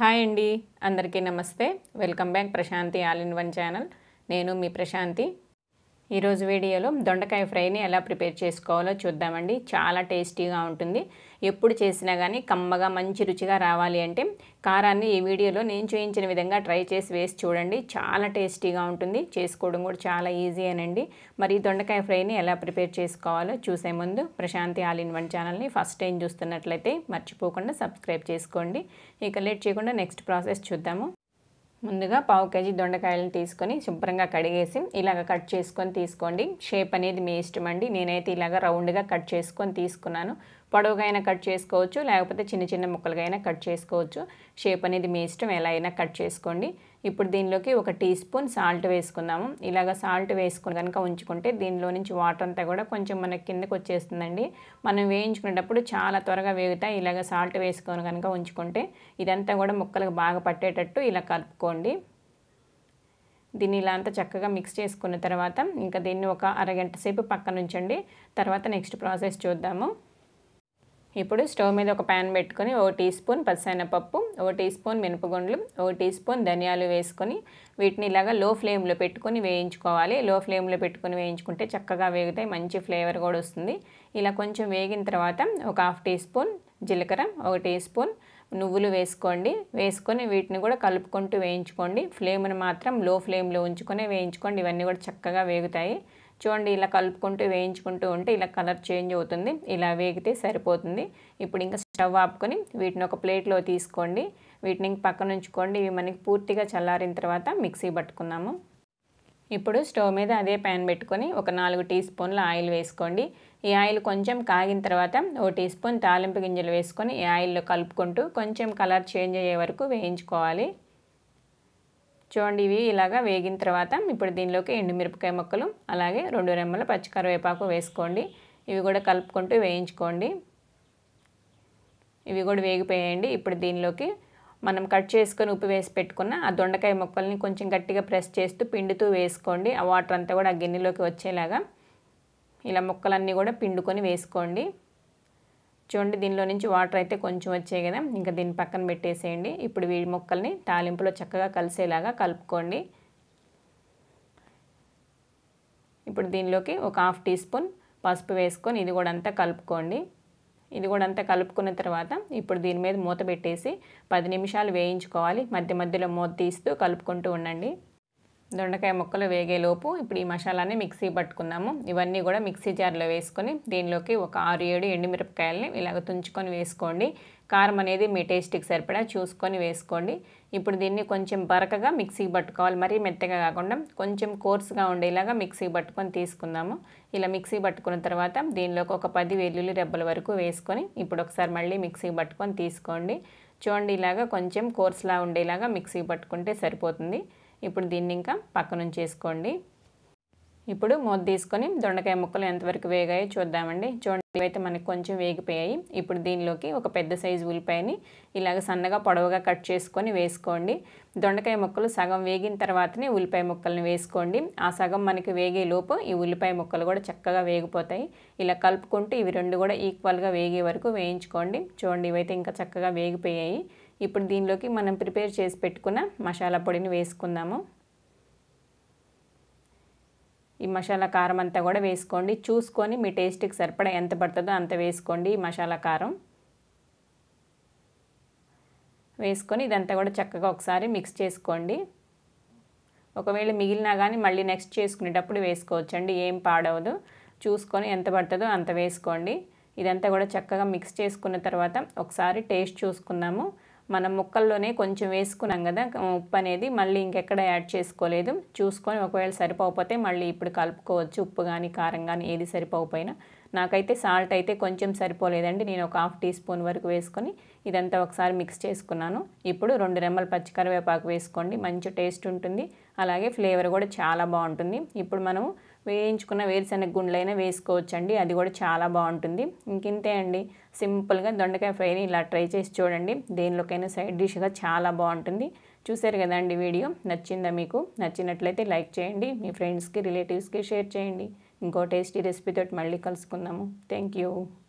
hi అండి అందరికీ నమస్తే welcome back Prashanthi all in one channel నేను మీ ప్రశాంతి ఈరోజు వీడియోలో దొండకాయ ఫ్రైని ఎలా ప్రిపేర్ చేసుకోవాలో చూద్దామండి చాలా టేస్టీగా ఉంటుంది ఎప్పుడు చేసినా కానీ కమ్మగా మంచి రుచిగా రావాలి అంటే కారాన్ని ఈ వీడియోలో నేను చూపించిన విధంగా ట్రై చేసి వేసి చూడండి చాలా టేస్టీగా ఉంటుంది చేసుకోవడం కూడా చాలా ఈజీ అనండి మరి ఈ దొండకాయ ఫ్రైని ఎలా ప్రిపేర్ చేసుకోవాలో చూసే ముందు ప్రశాంతి ఆల్ ఇన్ వన్ ఛానల్ని ఫస్ట్ టైం చూస్తున్నట్లయితే మర్చిపోకుండా సబ్స్క్రైబ్ చేసుకోండి ఇక లేట్ చేయకుండా నెక్స్ట్ ప్రాసెస్ చూద్దాము ముందుగా పావు కేజీ దొండకాయలను తీసుకొని శుభ్రంగా కడిగేసి ఇలాగ కట్ చేసుకొని తీసుకోండి షేప్ అనేది మీ ఇష్టం అండి నేనైతే ఇలాగ రౌండ్గా కట్ చేసుకొని తీసుకున్నాను పొడవుగా అయినా కట్ చేసుకోవచ్చు లేకపోతే చిన్న చిన్న ముక్కలుగా అయినా కట్ చేసుకోవచ్చు షేప్ అనేది మీ ఇష్టం ఎలా అయినా కట్ చేసుకోండి ఇప్పుడు దీనిలోకి ఒక టీ స్పూన్ సాల్ట్ వేసుకుందాము ఇలాగ సాల్ట్ వేసుకుని కనుక ఉంచుకుంటే దీనిలో నుంచి వాటర్ అంతా కూడా కొంచెం మనకి కిందకు వచ్చేస్తుందండి మనం వేయించుకునేటప్పుడు చాలా త్వరగా వేగుతాయి ఇలాగ సాల్ట్ వేసుకొని కనుక ఉంచుకుంటే ఇదంతా కూడా ముక్కలకు బాగా పట్టేటట్టు ఇలా కలుపుకోండి దీన్ని ఇలా అంతా చక్కగా మిక్స్ చేసుకున్న తర్వాత ఇంకా దీన్ని ఒక అరగంట సేపు పక్కన ఉంచండి తర్వాత నెక్స్ట్ ప్రాసెస్ చూద్దాము ఇప్పుడు స్టవ్ మీద ఒక ప్యాన్ పెట్టుకొని ఓ టీ స్పూన్ పచ్చిశనగపప్పు ఓ టీ స్పూన్ మినపగుండ్లు ఓ టీ స్పూన్ ధనియాలు వేసుకొని వీటిని ఇలాగా లో ఫ్లేమ్లో పెట్టుకొని వేయించుకోవాలి లో ఫ్లేమ్లో పెట్టుకొని వేయించుకుంటే చక్కగా వేగుతాయి మంచి ఫ్లేవర్ కూడా వస్తుంది ఇలా కొంచెం వేగిన తర్వాత ఒక హాఫ్ టీ స్పూన్ జీలకర్ర ఒక టీ స్పూన్ నువ్వులు వేసుకోండి వేసుకొని వీటిని కూడా కలుపుకుంటూ వేయించుకోండి ఫ్లేమ్ని మాత్రం లో ఫ్లేమ్లో ఉంచుకొని వేయించుకోండి ఇవన్నీ కూడా చక్కగా వేగుతాయి చూడండి ఇలా కలుపుకుంటూ వేయించుకుంటూ ఉంటే ఇలా కలర్ చేంజ్ అవుతుంది ఇలా వేగితే సరిపోతుంది ఇప్పుడు ఇంకా స్టవ్ ఆపుకొని వీటిని ఒక ప్లేట్లో తీసుకోండి వీటిని ఇంక పక్కన ఉంచుకోండి ఇవి మనకి పూర్తిగా చల్లారిన తర్వాత మిక్సీ పట్టుకుందాము ఇప్పుడు స్టవ్ మీద అదే ప్యాన్ పెట్టుకొని ఒక నాలుగు టీ స్పూన్ల ఆయిల్ వేసుకోండి ఈ ఆయిల్ కొంచెం కాగిన తర్వాత ఓ టీ స్పూన్ తాలింపు గింజలు వేసుకొని ఈ ఆయిల్లో కలుపుకుంటూ కొంచెం కలర్ చేంజ్ అయ్యే వరకు వేయించుకోవాలి చూడండి ఇవి ఇలాగా వేగిన తర్వాత ఇప్పుడు దీనిలోకి ఎండుమిరపకాయ ముక్కలు అలాగే రెండు రెమ్మల పచ్చికరివేపాకు వేసుకోండి ఇవి కూడా కలుపుకుంటూ వేయించుకోండి ఇవి కూడా వేగిపోయాయండి ఇప్పుడు దీనిలోకి మనం కట్ చేసుకొని ఉప్పు వేసి పెట్టుకున్న ఆ దొండకాయ ముక్కల్ని కొంచెం గట్టిగా ప్రెస్ చేస్తూ పిండుతూ వేసుకోండి ఆ వాటర్ అంతా కూడా ఆ గిన్నెలోకి వచ్చేలాగా ఇలా ముక్కలన్నీ కూడా పిండుకొని వేసుకోండి చూడండి దీనిలో నుంచి వాటర్ అయితే కొంచెం వచ్చాయి కదా ఇంకా దీన్ని పక్కన పెట్టేసేయండి ఇప్పుడు వీడి ముక్కల్ని తాలింపులో చక్కగా కలిసేలాగా కలుపుకోండి ఇప్పుడు దీనిలోకి ఒక హాఫ్ టీ స్పూన్ పసుపు వేసుకొని ఇది కూడా అంతా కలుపుకోండి ఇది కూడా అంతా కలుపుకున్న తర్వాత ఇప్పుడు దీని మీద మూత పెట్టేసి పది నిమిషాలు వేయించుకోవాలి మధ్య మధ్యలో మూత తీస్తూ కలుపుకుంటూ ఉండండి దొండకాయ ముక్కలు వేగేలోపు ఇప్పుడు ఈ మసాలాని మిక్సీ పట్టుకుందాము ఇవన్నీ కూడా మిక్సీ జార్లో వేసుకొని దీనిలోకి ఒక ఆరు ఏడు ఎండుమిరపకాయలని ఇలాగ తుంచుకొని వేసుకోండి కారం అనేది మీ టేస్ట్కి సరిపడా చూసుకొని వేసుకోండి ఇప్పుడు దీన్ని కొంచెం బరకగా మిక్సీ పట్టుకోవాలి మరీ మెత్తగా కాకుండా కొంచెం కోర్స్గా ఉండేలాగా మిక్సీ పట్టుకొని తీసుకుందాము ఇలా మిక్సీ పట్టుకున్న తర్వాత దీనిలోకి ఒక పది వెల్లుల్లి రెబ్బల వరకు వేసుకొని ఇప్పుడు ఒకసారి మళ్ళీ మిక్సీ పట్టుకొని తీసుకోండి చూడండి ఇలాగా కొంచెం కోర్స్లా ఉండేలాగా మిక్సీ పట్టుకుంటే సరిపోతుంది ఇప్పుడు దీన్ని ఇంకా పక్కన ఉంచేసుకోండి ఇప్పుడు మూత తీసుకొని దొండకాయ ముక్కలు ఎంతవరకు వేగాయో చూద్దామండి చూడండి ఇవైతే మనకి కొంచెం వేగిపోయాయి ఇప్పుడు దీనిలోకి ఒక పెద్ద సైజు ఉల్లిపాయని ఇలాగ సన్నగా పొడవుగా కట్ చేసుకొని వేసుకోండి దొండకాయ ముక్కలు సగం వేగిన తర్వాతనే ఉల్లిపాయ ముక్కల్ని వేసుకోండి ఆ సగం మనకి వేగే లోపు ఈ ఉల్లిపాయ ముక్కలు కూడా చక్కగా వేగిపోతాయి ఇలా కలుపుకుంటూ ఇవి రెండు కూడా ఈక్వల్గా వేగే వరకు వేయించుకోండి చూడండి ఇవైతే ఇంకా చక్కగా వేగిపోయాయి ఇప్పుడు దీనిలోకి మనం ప్రిపేర్ చేసి పెట్టుకున్న మసాలా పొడిని వేసుకుందాము ఈ మసాలా కారం అంతా కూడా వేసుకోండి చూసుకొని మీ టేస్ట్కి సరిపడా ఎంత పడుతుందో అంత వేసుకోండి ఈ మసాలా కారం వేసుకొని ఇదంతా కూడా చక్కగా ఒకసారి మిక్స్ చేసుకోండి ఒకవేళ మిగిలినా కానీ మళ్ళీ నెక్స్ట్ చేసుకునేటప్పుడు వేసుకోవచ్చండి ఏం పాడవదు చూసుకొని ఎంత పడుతుందో అంత వేసుకోండి ఇదంతా కూడా చక్కగా మిక్స్ చేసుకున్న తర్వాత ఒకసారి టేస్ట్ చూసుకుందాము మనం ముక్కల్లోనే కొంచెం వేసుకున్నాం కదా ఉప్పు అనేది మళ్ళీ ఇంకెక్కడ యాడ్ చేసుకోలేదు చూసుకొని ఒకవేళ సరిపోకపోతే మళ్ళీ ఇప్పుడు కలుపుకోవచ్చు ఉప్పు కానీ కారం కానీ ఏది సరిపోకపోయినా నాకైతే సాల్ట్ అయితే కొంచెం సరిపోలేదండి నేను ఒక హాఫ్ టీ స్పూన్ వరకు వేసుకొని ఇదంతా ఒకసారి మిక్స్ చేసుకున్నాను ఇప్పుడు రెండు రెమ్మల పచ్చికరివేపాకు వేసుకోండి మంచి టేస్ట్ ఉంటుంది అలాగే ఫ్లేవర్ కూడా చాలా బాగుంటుంది ఇప్పుడు మనం వేయించుకున్న వేరుశనగ గుండ్లైనా వేసుకోవచ్చండి అది కూడా చాలా బాగుంటుంది ఇంకింతే అండి సింపుల్గా దొండకాయ ఫ్రైని ఇలా ట్రై చేసి చూడండి దేనిలోకైనా సైడ్ డిష్గా చాలా బాగుంటుంది చూసారు కదండి వీడియో నచ్చిందా మీకు నచ్చినట్లయితే లైక్ చేయండి మీ ఫ్రెండ్స్కి రిలేటివ్స్కి షేర్ చేయండి ఇంకో టేస్టీ రెసిపీతో మళ్ళీ కలుసుకుందాము థ్యాంక్ యూ